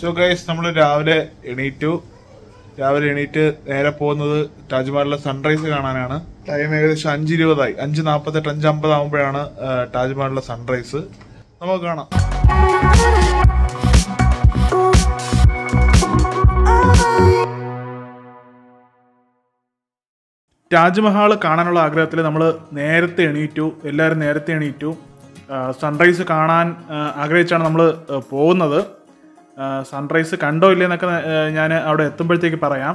So guys നമ്മൾ രാവിലെ എണീറ്റു രാവിലെ എണീറ്റ് നേരെ പോകുന്നത് താജ്മഹലിലെ സൺറൈസ് കാണാനാണ് ടൈം ഏകദേശം അഞ്ച് ഇരുപതായി അഞ്ച് നാൽപ്പത്തെട്ട് അഞ്ച് അമ്പത് ആകുമ്പോഴാണ് താജ്മഹലിലെ സൺറൈസ് നമുക്ക് കാണാം താജ്മഹൽ കാണാനുള്ള ആഗ്രഹത്തിൽ നമ്മൾ നേരത്തെ എണീറ്റു എല്ലാവരും നേരത്തെ എണീറ്റു സൺറൈസ് കാണാൻ ആ, ആഗ്രഹിച്ചാണ് നമ്മൾ പോകുന്നത് സൺറൈസ് കണ്ടോ ഇല്ലേന്നൊക്കെ ഞാൻ അവിടെ എത്തുമ്പോഴത്തേക്ക് പറയാം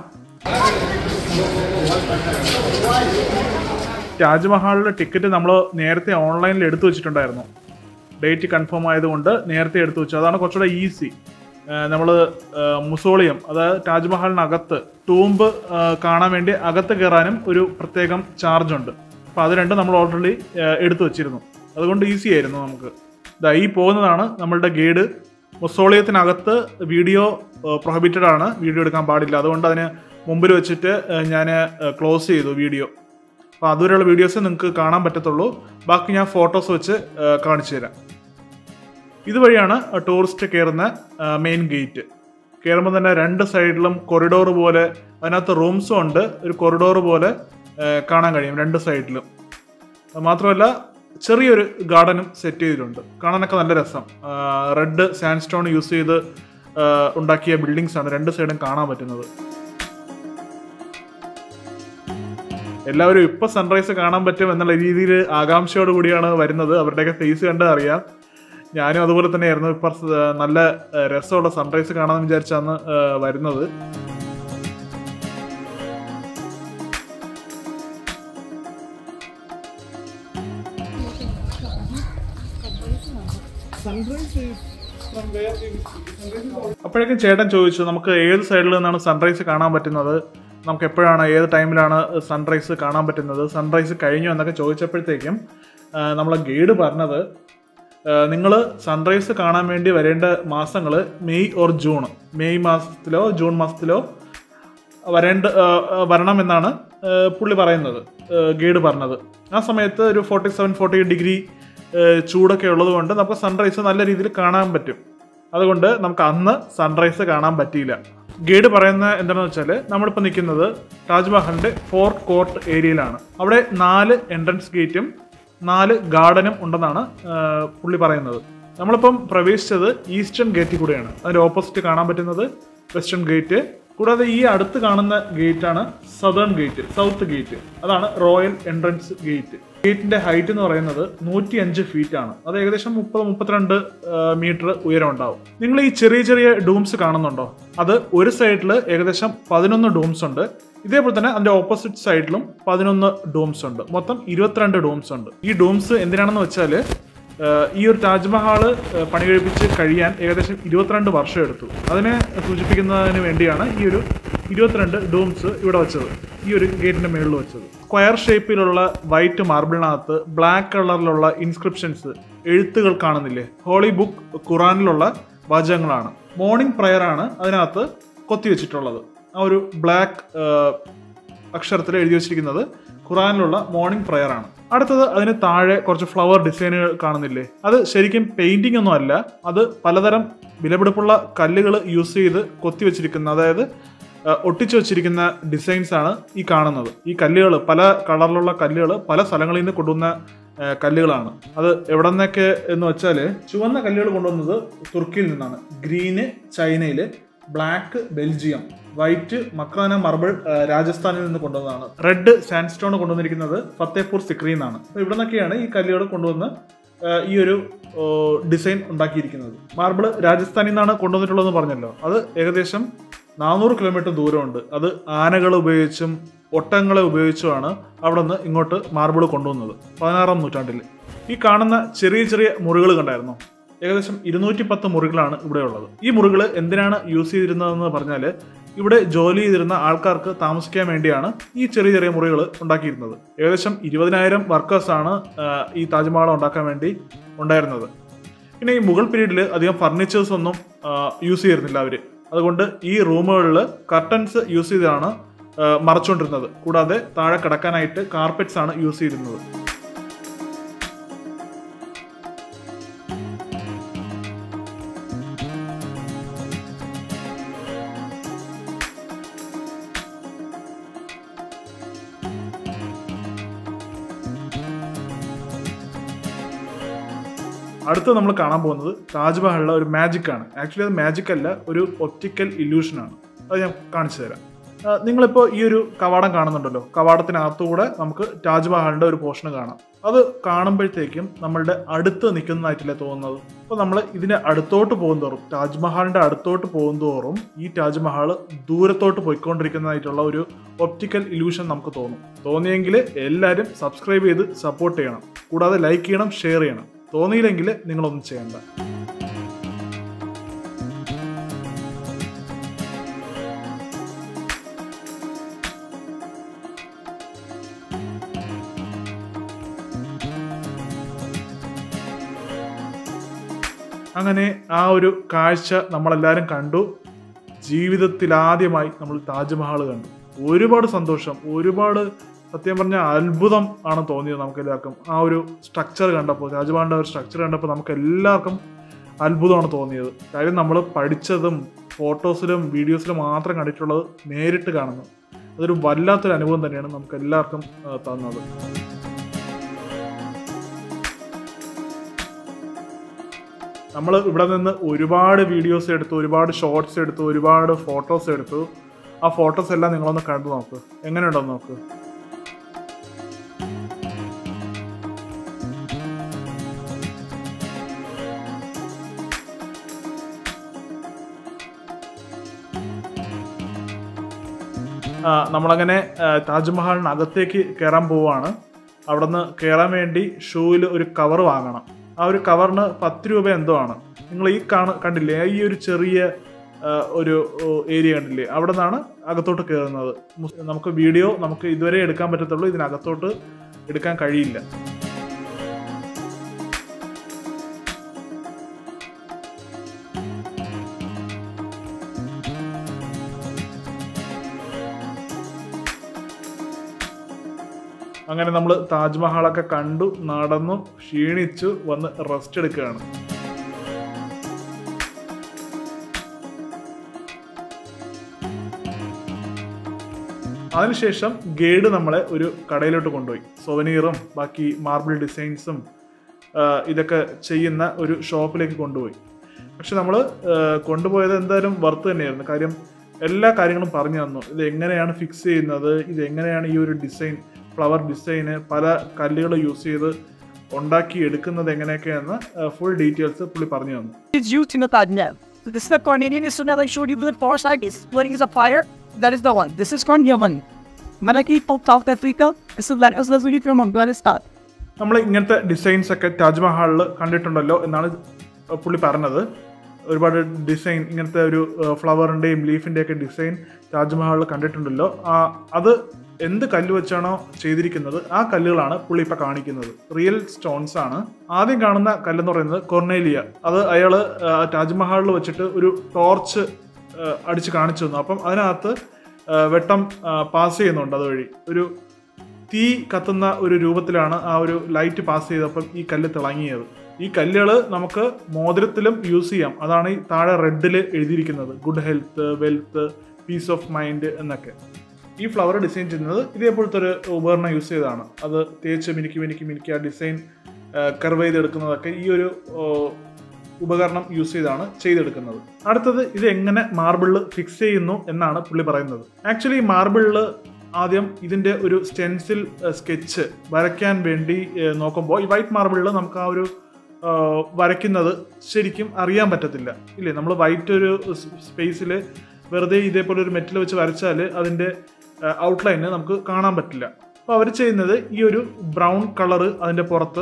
താജ്മഹലിൻ്റെ ടിക്കറ്റ് നമ്മൾ നേരത്തെ ഓൺലൈനിൽ എടുത്തു വെച്ചിട്ടുണ്ടായിരുന്നു ഡേറ്റ് കൺഫേം ആയതുകൊണ്ട് നേരത്തെ എടുത്തു വെച്ചു അതാണ് കുറച്ചുകൂടെ ഈസി നമ്മൾ മുസോളിയം അതായത് താജ്മഹലിനകത്ത് ടൂംബ് കാണാൻ വേണ്ടി അകത്ത് കയറാനും ഒരു പ്രത്യേകം ചാർജ് ഉണ്ട് അപ്പോൾ അത് രണ്ടും നമ്മൾ ഓൾറെഡി എടുത്തു വെച്ചിരുന്നു അതുകൊണ്ട് ഈസി ആയിരുന്നു നമുക്ക് ഇതാ ഈ പോകുന്നതാണ് നമ്മളുടെ ഗൈഡ് മുസോളിയത്തിനകത്ത് വീഡിയോ പ്രൊഹിബിറ്റഡ് ആണ് വീഡിയോ എടുക്കാൻ പാടില്ല അതുകൊണ്ട് അതിന് മുമ്പിൽ വെച്ചിട്ട് ഞാൻ ക്ലോസ് ചെയ്തു വീഡിയോ അപ്പോൾ അതുവരെയുള്ള വീഡിയോസ് നിങ്ങൾക്ക് കാണാൻ പറ്റത്തുള്ളൂ ബാക്കി ഞാൻ ഫോട്ടോസ് വെച്ച് ആ, കാണിച്ചു തരാം ഇതുവഴിയാണ് ടൂറിസ്റ്റ് കയറുന്ന മെയിൻ ഗേറ്റ് കയറുമ്പോൾ തന്നെ രണ്ട് സൈഡിലും കൊറിഡോർ പോലെ അതിനകത്ത് റൂംസും ഉണ്ട് ഒരു കൊറിഡോർ പോലെ ആ, കാണാൻ കഴിയും രണ്ട് സൈഡിലും അത് മാത്രമല്ല ചെറിയൊരു ഗാർഡനും സെറ്റ് ചെയ്തിട്ടുണ്ട് കാണാനൊക്കെ നല്ല രസം റെഡ് സാൻഡ് സ്റ്റോൺ യൂസ് ചെയ്ത് ആ, ഉണ്ടാക്കിയ ബിൽഡിങ്സ് ആണ് രണ്ട് സൈഡും കാണാൻ പറ്റുന്നത് എല്ലാവരും ഇപ്പൊ സൺറൈസ് കാണാൻ പറ്റും എന്നുള്ള രീതിയിൽ ആകാംക്ഷയോട് കൂടിയാണ് വരുന്നത് അവരുടെയൊക്കെ ഫേസ് കണ്ട് അറിയാം ഞാനും അതുപോലെ തന്നെയായിരുന്നു ഇപ്പൊ സ- നല്ല ആ, രസമുള്ള സൺറൈസ് കാണാമെന്ന് വിചാരിച്ചാണ് ആ, വരുന്നത് അപ്പോഴേക്കും ചേട്ടൻ ചോദിച്ചു നമുക്ക് ഏത് സൈഡിൽ നിന്നാണ് സൺറൈസ് കാണാൻ പറ്റുന്നത് നമുക്ക് എപ്പോഴാണ് ഏത് ടൈമിലാണ് സൺറൈസ് കാണാൻ പറ്റുന്നത് സൺറൈസ് കഴിഞ്ഞു എന്നൊക്കെ ചോദിച്ചപ്പോഴത്തേക്കും ആ, നമ്മളെ ഗൈഡ് പറഞ്ഞത് നിങ്ങൾ സൺറൈസ് കാണാൻ വേണ്ടി വരേണ്ട മാസങ്ങൾ മെയ് ഓർ ജൂൺ മെയ് മാസത്തിലോ ജൂൺ മാസത്തിലോ വരേണ്ട ആ, ആ, വരണമെന്നാണ് ആ, പുള്ളി പറയുന്നത് ഗൈഡ് പറഞ്ഞത് ആ സമയത്ത് ഒരു ഫോർട്ടി സെവൻ ഫോർട്ടി ഡിഗ്രി ചൂടൊക്കെ ഉള്ളത് കൊണ്ട് നമുക്ക് സൺറൈസ് നല്ല രീതിയിൽ കാണാൻ പറ്റും അതുകൊണ്ട് നമുക്ക് അന്ന് സൺറൈസ് കാണാൻ പറ്റിയില്ല ഗൈഡ് പറയുന്ന എന്താണെന്ന് വെച്ചാൽ നമ്മളിപ്പോൾ നിൽക്കുന്നത് താജ്മഹലിന്റെ ഫോർട്ട് കോർട്ട് ഏരിയയിലാണ് അവിടെ നാല് എൻട്രൻസ് ഗേറ്റും നാല് ഗാർഡനും ഉണ്ടെന്നാണ് ആ, പുള്ളി പറയുന്നത് നമ്മളിപ്പം പ്രവേശിച്ചത് ഈസ്റ്റേൺ ഗേറ്റിൽ കൂടെയാണ് അതിന്റെ ഓപ്പോസിറ്റ് കാണാൻ പറ്റുന്നത് വെസ്റ്റേൺ ഗേറ്റ് കൂടാതെ ഈ അടുത്ത് കാണുന്ന ഗേറ്റ് ആണ് സദേൺ ഗേറ്റ് സൗത്ത് ഗേറ്റ് അതാണ് റോയൽ എൻട്രൻസ് ഗേറ്റ് ഗേറ്റിന്റെ ഹൈറ്റ് എന്ന് പറയുന്നത് നൂറ്റി അഞ്ച് ഫീറ്റ് ആണ് അത് ഏകദേശം മുപ്പത് മുപ്പത്തിരണ്ട് മീറ്റർ ഉയരം ഉണ്ടാവും നിങ്ങൾ ഈ ചെറിയ ചെറിയ ഡൂംസ് കാണുന്നുണ്ടോ അത് ഒരു സൈഡിൽ ഏകദേശം പതിനൊന്ന് ഡൂംസ് ഉണ്ട് ഇതേപോലെ തന്നെ അതിന്റെ ഓപ്പോസിറ്റ് സൈഡിലും പതിനൊന്ന് ഡൂംസ് ഉണ്ട് മൊത്തം ഇരുപത്തിരണ്ട് ഡൂംസ് ഉണ്ട് ഈ ഡൂംസ് എന്തിനാണെന്ന് വെച്ചാൽ ഈ ഒരു താജ്മഹാള് ഏഹ് പണി കഴിപ്പിച്ച് കഴിയാൻ ഏകദേശം ഇരുപത്തിരണ്ട് വർഷം എടുത്തു അതിനെ സൂചിപ്പിക്കുന്നതിന് വേണ്ടിയാണ് ഈ ഒരു ഇരുപത്തിരണ്ട് ഡൂംസ് ഇവിടെ വെച്ചത് ഈ ഒരു ഗേറ്റിന്റെ മുകളിൽ വെച്ചത് സ്ക്വയർ ഷേപ്പിലുള്ള വൈറ്റ് മാർബിളിനകത്ത് ബ്ലാക്ക് കളറിലുള്ള ഇൻസ്ക്രിപ്ഷൻസ് എഴുത്തുകൾ കാണുന്നില്ലേ ഹോളി ബുക്ക് ഖുറാനിലുള്ള വാചകങ്ങളാണ് മോർണിംഗ് പ്രയർ ആണ് അതിനകത്ത് കൊത്തിവെച്ചിട്ടുള്ളത് ആ ഒരു ബ്ലാക്ക് അക്ഷരത്തിൽ എഴുതി വെച്ചിരിക്കുന്നത് ഖുറാനിലുള്ള മോർണിംഗ് പ്രയർ ആണ് അടുത്തത് അതിന് താഴെ കുറച്ച് ഫ്ലവർ ഡിസൈനുകൾ കാണുന്നില്ലേ അത് ശരിക്കും പെയിന്റിംഗ് ഒന്നും അല്ല അത് പലതരം വിലപിടിപ്പുള്ള കല്ലുകൾ യൂസ് ചെയ്ത് കൊത്തിവെച്ചിരിക്കുന്ന അതായത് ആ, ഒട്ടിച്ചു വെച്ചിരിക്കുന്ന ഡിസൈൻസ് ആണ് ഈ കാണുന്നത് ഈ കല്ലുകൾ പല കളറിലുള്ള കല്ലുകൾ പല സ്ഥലങ്ങളിൽ നിന്ന് കൊണ്ടുവന്ന ആ, കല്ലുകളാണ് അത് എവിടെ നിന്നൊക്കെ എന്ന് വെച്ചാൽ ചുവന്ന കല്ലുകൾ കൊണ്ടുവന്നത് തുർക്കിയിൽ നിന്നാണ് ഗ്രീന് ചൈനയിൽ black Belgium white Makrana marble ആ, രാജസ്ഥാനിൽ നിന്ന് കൊണ്ടുവന്നതാണ് റെഡ് സാൻഡ്സ്റ്റോൺ കൊണ്ടുവന്നിരിക്കുന്നത് ഫത്തേപൂർ സിക്രി എന്നാണ് അപ്പോൾ ഇവിടെ നിന്നൊക്കെയാണ് ഈ കല്ലുകൾ കൊണ്ടുവന്ന് ആ, ഈ ഒരു ഡിസൈൻ ഉണ്ടാക്കിയിരിക്കുന്നത് മാർബിൾ രാജസ്ഥാനിൽ നിന്നാണ് കൊണ്ടുവന്നിട്ടുള്ളതെന്ന് പറഞ്ഞല്ലോ അത് ഏകദേശം നാനൂറ് കിലോമീറ്റർ ദൂരമുണ്ട് അത് ആനകൾ ഉപയോഗിച്ചും ഒട്ടകങ്ങളെ ഉപയോഗിച്ചുമാണ് അവിടെ നിന്ന് ഇങ്ങോട്ട് മാർബിൾ കൊണ്ടുവന്നത് പതിനാറാം നൂറ്റാണ്ടിൽ ഈ കാണുന്ന ചെറിയ ചെറിയ മുറികൾ കണ്ടായിരുന്നോ ഏകദേശം ഇരുന്നൂറ്റി പത്ത് മുറികളാണ് ഇവിടെ ഉള്ളത് ഈ മുറികൾ എന്തിനാണ് യൂസ് ചെയ്തിരുന്നതെന്ന് പറഞ്ഞാൽ ഇവിടെ ജോലി ചെയ്തിരുന്ന ആൾക്കാർക്ക് താമസിക്കാൻ വേണ്ടിയാണ് ഈ ചെറിയ ചെറിയ മുറികൾ ഉണ്ടാക്കിയിരുന്നത് ഏകദേശം ഇരുപതിനായിരം വർക്കേഴ്സാണ് ഈ താജ്മഹൽ ഉണ്ടാക്കാൻ വേണ്ടി ഉണ്ടായിരുന്നത് പിന്നെ ഈ മുഗൾ പീരീഡിൽ അധികം ഫർണിച്ചേഴ്സ് ഒന്നും യൂസ് ചെയ്തിരുന്നില്ല അവർ അതുകൊണ്ട് ഈ റൂമുകളിൽ കർട്ടൻസ് യൂസ് ചെയ്താണ് ആ, മറച്ചുകൊണ്ടിരുന്നത് കൂടാതെ താഴെ കിടക്കാനായിട്ട് കാർപ്പറ്റ്സ് ആണ് യൂസ് ചെയ്തിരുന്നത് അടുത്ത് നമ്മൾ കാണാൻ പോകുന്നത് താജ്മഹലിലെ ഒരു മാജിക് ആണ് ആക്ച്വലി അത് മാജിക് അല്ല ഒരു ഒപ്റ്റിക്കൽ ഇല്യൂഷൻ ആണ് അത് ഞാൻ കാണിച്ചു തരാം ആ, നിങ്ങളിപ്പോൾ ഈ ഒരു കവാടം കാണുന്നുണ്ടല്ലോ കവാടത്തിനകത്തുകൂടെ നമുക്ക് താജ്മഹലിന്റെ ഒരു പോർഷൻ കാണാം അത് കാണുമ്പോഴത്തേക്കും നമ്മളുടെ അടുത്ത് നിൽക്കുന്നതായിട്ടല്ലേ തോന്നുന്നത് അപ്പോൾ നമ്മൾ ഇതിന്റെ അടുത്തോട്ട് പോകുന്തോറും താജ്മഹലിന്റെ അടുത്തോട്ട് പോകുന്തോറും ഈ താജ്മഹൽ ദൂരത്തോട്ട് പോയിക്കൊണ്ടിരിക്കുന്നതായിട്ടുള്ള ഒരു ഒപ്റ്റിക്കൽ ഇല്യൂഷൻ നമുക്ക് തോന്നും തോന്നിയെങ്കിൽ എല്ലാവരും സബ്സ്ക്രൈബ് ചെയ്ത് സപ്പോർട്ട് ചെയ്യണം കൂടാതെ ലൈക്ക് ചെയ്യണം ഷെയർ ചെയ്യണം തോന്നിയില്ലെങ്കിൽ നിങ്ങളൊന്നും ചെയ്യണ്ട അങ്ങനെ ആ ഒരു കാഴ്ച നമ്മളെല്ലാവരും കണ്ടു ജീവിതത്തിൽ ആദ്യമായി നമ്മൾ താജ്മഹൽ കണ്ടു ഒരുപാട് സന്തോഷം ഒരുപാട് സത്യം പറഞ്ഞാൽ അത്ഭുതം ആണ് തോന്നിയത് നമുക്ക് എല്ലാവർക്കും ആ ഒരു സ്ട്രക്ചർ കണ്ടപ്പോൾ താജ്മഹലിൻ്റെ ഒരു സ്ട്രക്ചർ കണ്ടപ്പോൾ നമുക്ക് എല്ലാവർക്കും അത്ഭുതമാണ് തോന്നിയത് കാര്യം നമ്മൾ പഠിച്ചതും ഫോട്ടോസിലും വീഡിയോസിലും മാത്രം കണ്ടിട്ടുള്ളത് നേരിട്ട് കാണുന്നു അതൊരു വല്ലാത്തൊരു അനുഭവം തന്നെയാണ് നമുക്ക് എല്ലാവർക്കും ആ, തന്നത് നമ്മൾ ഇവിടെ നിന്ന് ഒരുപാട് വീഡിയോസ് എടുത്തു ഒരുപാട് ഷോർട്സ് എടുത്തു ഒരുപാട് ഫോട്ടോസ് എടുത്തു ആ ഫോട്ടോസ് എല്ലാം നിങ്ങളൊന്ന് കണ്ടു നോക്ക് എങ്ങനെയുണ്ടെന്ന് നോക്ക് ആ, നമ്മളങ്ങനെ ആ, താജ്മഹലിനകത്തേക്ക് കയറാൻ പോവാണ് അവിടെ നിന്ന് കയറാൻ വേണ്ടി ഷൂവിൽ ഒരു കവർ വാങ്ങണം ആ ഒരു കവറിന് പത്ത് രൂപ എന്തോ ആണ് നിങ്ങൾ ഈ കാണ കണ്ടില്ലേ ഈ ഒരു ചെറിയ ആ, ഒരു ഓ, ഏരിയ കണ്ടില്ലേ അവിടെ നിന്നാണ് അകത്തോട്ട് കയറുന്നത് മുസ്- നമുക്ക് വീഡിയോ നമുക്ക് ഇതുവരെ എടുക്കാൻ പറ്റത്തുള്ളൂ ഇതിനകത്തോട്ട് എടുക്കാൻ കഴിയില്ല അങ്ങനെ നമ്മൾ താജ്മഹലൊക്കെ കണ്ടു നടന്നു ക്ഷീണിച്ചു വന്ന് റെസ്റ്റ് എടുക്കുകയാണ് അതിനുശേഷം ഗൈഡ് നമ്മളെ ഒരു കടയിലോട്ട് കൊണ്ടുപോയി സൊവനീറും ബാക്കി മാർബിൾ ഡിസൈൻസും ഇതൊക്കെ ചെയ്യുന്ന ഒരു ഷോപ്പിലേക്ക് കൊണ്ടുപോയി പക്ഷെ നമ്മൾ കൊണ്ടുപോയത് എന്തായാലും വർത്ത് തന്നെയായിരുന്നു കാര്യം എല്ലാ കാര്യങ്ങളും പറഞ്ഞു തന്നു ഇത് എങ്ങനെയാണ് ഫിക്സ് ചെയ്യുന്നത് ഇത് എങ്ങനെയാണ് ഈ ഒരു ഡിസൈൻ ഫ്ലവർ ഡിസൈന് പല കല്ലുകൾ യൂസ് ചെയ്ത് ഉണ്ടാക്കി എടുക്കുന്നത് എങ്ങനെയൊക്കെയാണെന്ന് ഫുൾ ഡീറ്റെയിൽസ് പുള്ളി പറഞ്ഞു തന്നു is used in the Tajna. So this is the Cornelian instrument I showed you the far side is splitting is a fire. That is the one. This is Cornelian. Malaki from South Africa. This is that is the from Afghanistan. നമ്മൾ ഇങ്ങനത്തെ designs ഒക്കെ താജ്മഹലിൽ കണ്ടിട്ടുണ്ടല്ലോ എന്നാണ് പുള്ളി പറഞ്ഞത് ഒരുപാട് design ഇങ്ങനത്തെ ഒരു ഫ്ലവറിൻ്റെയും ലീഫിൻ്റെ ഒക്കെ ഡിസൈൻ താജ്മഹലിൽ കണ്ടിട്ടുണ്ടല്ലോ ആ, അത് എന്ത് കല്ല് വെച്ചാണോ ചെയ്തിരിക്കുന്നത് ആ കല്ലുകളാണ് പുള്ളി ഇപ്പം കാണിക്കുന്നത് റിയൽ സ്റ്റോൺസ് ആണ് ആദ്യം കാണുന്ന കല്ലെന്ന് പറയുന്നത് കൊർണേലിയ അത് അയാൾ താജ്മഹലിൽ വെച്ചിട്ട് ഒരു ടോർച്ച് അടിച്ച് കാണിച്ചു തന്നു അപ്പം അതിനകത്ത് ആ, വെട്ടം പാസ് ചെയ്യുന്നുണ്ട് അതുവഴി ഒരു തീ കത്തുന്ന ഒരു രൂപത്തിലാണ് ആ ഒരു ലൈറ്റ് പാസ് ചെയ്തപ്പം ഈ കല്ല് തിളങ്ങിയത് ഈ കല്ലുകൾ നമുക്ക് മോതിരത്തിലും യൂസ് ചെയ്യാം അതാണ് ഈ താഴെ റെഡിൽ എഴുതിയിരിക്കുന്നത് good health wealth peace of mind എന്നൊക്കെ ഈ ഫ്ലവർ ഡിസൈൻ ചെയ്യുന്നത് ഇതേപോലത്തെ ഒരു ഉപകരണം യൂസ് ചെയ്താണ് അത് തേച്ച് മിനുക്കി മിനുക്കി മിനുക്കി ആ ഡിസൈൻ കർവ് ചെയ്തെടുക്കുന്നതൊക്കെ ഈ ഒരു ഓ, ഉപകരണം യൂസ് ചെയ്താണ് ചെയ്തെടുക്കുന്നത് അടുത്തത് ഇത് എങ്ങനെ മാർബിളിൽ ഫിക്സ് ചെയ്യുന്നു എന്നാണ് പുള്ളി പറയുന്നത് ആക്ച്വലി മാർബിളിൽ ആദ്യം ഇതിന്റെ ഒരു സ്റ്റെൻസിൽ സ്കെച്ച് വരയ്ക്കാൻ വേണ്ടി ഏഹ്, നോക്കുമ്പോൾ ഈ വൈറ്റ് മാർബിളിൽ നമുക്ക് ആ ഒരു ആ, വരയ്ക്കുന്നത് ശരിക്കും അറിയാൻ പറ്റത്തില്ല ഇല്ലേ നമ്മൾ വൈറ്റ് ഒരു സ്പേസിൽ വെറുതെ ഇതേപോലെ ഒരു മെറ്റൽ വെച്ച് വരച്ചാൽ അതിൻ്റെ ഔട്ട്ലൈന് നമുക്ക് കാണാൻ പറ്റില്ല അപ്പോൾ അവർ ചെയ്യുന്നത് ഈ ഒരു ബ്രൗൺ കളറ് അതിൻ്റെ പുറത്ത്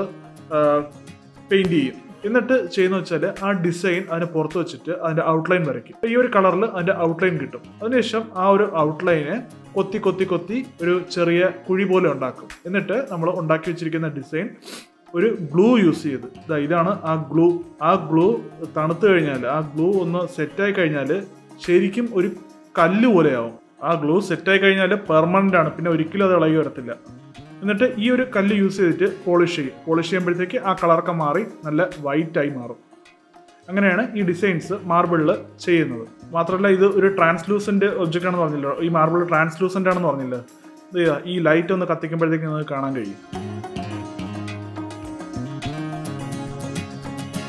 പെയിൻറ് ചെയ്യും എന്നിട്ട് ചെയ്യുന്ന വെച്ചാൽ ആ ഡിസൈൻ അതിന് പുറത്ത് വെച്ചിട്ട് അതിൻ്റെ ഔട്ട്ലൈൻ വരയ്ക്കും അപ്പോൾ ഈ ഒരു കളറിൽ അതിൻ്റെ ഔട്ട്ലൈൻ കിട്ടും അതിനുശേഷം ആ ഒരു ഔട്ട്ലൈന് കൊത്തി കൊത്തി കൊത്തി ഒരു ചെറിയ കുഴി പോലെ ഉണ്ടാക്കും എന്നിട്ട് നമ്മൾ ഉണ്ടാക്കി വെച്ചിരിക്കുന്ന ഡിസൈൻ ഒരു ഗ്ലൂ യൂസ് ചെയ്ത് ദാ ഇതാണ് ആ ഗ്ലൂ ആ ഗ്ലൂ തണുത്ത് കഴിഞ്ഞാൽ ആ ഗ്ലൂ ഒന്ന് സെറ്റായി കഴിഞ്ഞാൽ ശരിക്കും ഒരു കല്ല് പോലെയാവും ആ ഗ്ലൂ സെറ്റായി കഴിഞ്ഞാൽ പെർമനൻ്റ് ആണ് പിന്നെ ഒരിക്കലും അത് ഇളകി വരത്തില്ല എന്നിട്ട് ഈ ഒരു കല്ല് യൂസ് ചെയ്തിട്ട് പോളിഷ് ചെയ്യും പോളിഷ് ചെയ്യുമ്പോഴത്തേക്ക് ആ കളറൊക്കെ മാറി നല്ല വൈറ്റ് ആയി മാറും അങ്ങനെയാണ് ഈ ഡിസൈൻസ് മാർബിളിൽ ചെയ്യുന്നത് മാത്രമല്ല ഇത് ഒരു ട്രാൻസ്ലൂസന്റ് ഒബ്ജക്റ്റ് ആണെന്ന് പറഞ്ഞല്ലോ ഈ മാർബിൾ ട്രാൻസ്ലൂസന്റ് ആണെന്ന് പറഞ്ഞില്ല ഇത് ഇതാ, ഈ ലൈറ്റ് ഒന്ന് കത്തിക്കുമ്പോഴത്തേക്ക് നിങ്ങൾക്ക് കാണാൻ കഴിയും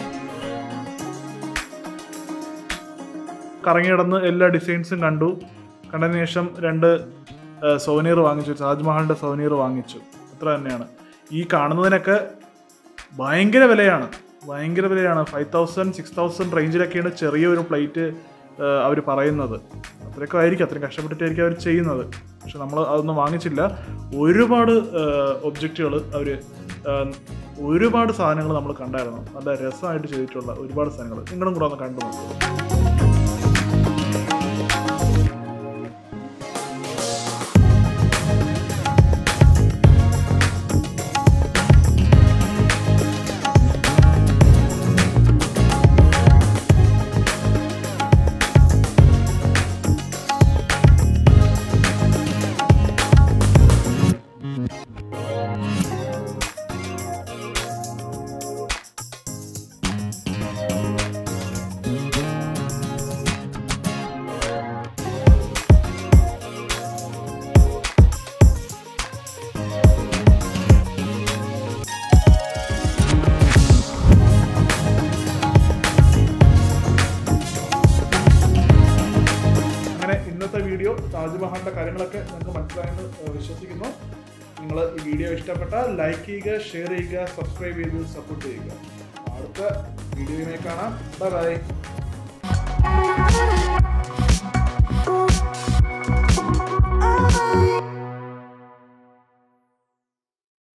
കറങ്ങി കിടന്ന് എല്ലാ ഡിസൈൻസും കണ്ടു കണ്ടതിന് ശേഷം രണ്ട് സോനീർ വാങ്ങിച്ചു താജ്മഹലിൻ്റെ സോനീർ വാങ്ങിച്ചു അത്ര തന്നെയാണ് ഈ കാണുന്നതിനൊക്കെ ഭയങ്കര വിലയാണ് ഭയങ്കര വിലയാണ് ഫൈവ് തൗസൻഡ് സിക്സ് തൗസൻഡ് റേഞ്ചിലൊക്കെയാണ് ചെറിയൊരു പ്ലേറ്റ് അവർ പറയുന്നത് അത്രയൊക്കെ ആയിരിക്കും അത്രയും കഷ്ടപ്പെട്ടിട്ടായിരിക്കും അവർ ചെയ്യുന്നത് പക്ഷെ നമ്മൾ അതൊന്നും വാങ്ങിച്ചില്ല ഒരുപാട് ഒബ്ജക്റ്റുകൾ അവർ ഒരുപാട് സാധനങ്ങൾ നമ്മൾ കണ്ടായിരുന്നു നല്ല രസമായിട്ട് ചെയ്തിട്ടുള്ള ഒരുപാട് സാധനങ്ങൾ നിങ്ങളും കൂടെ ഒന്ന് കണ്ടു നോക്കുക അങ്ങനെ ഇന്നത്തെ വീഡിയോ താജ്മഹലിന്റെ കാര്യങ്ങളൊക്കെ നിങ്ങൾക്ക് മനസ്സിലായെന്ന് ഏഹ്, വിശ്വസിക്കുന്നു നിങ്ങൾ ഈ വീഡിയോ ഇഷ്ടപ്പെട്ടാൽ ലൈക്ക് ചെയ്യുക ഷെയർ ചെയ്യുക സബ്സ്ക്രൈബ് ചെയ്ത് സപ്പോർട്ട് ചെയ്യുക അടുത്ത വീഡിയോയുമായി കാണാം ബൈ ബൈ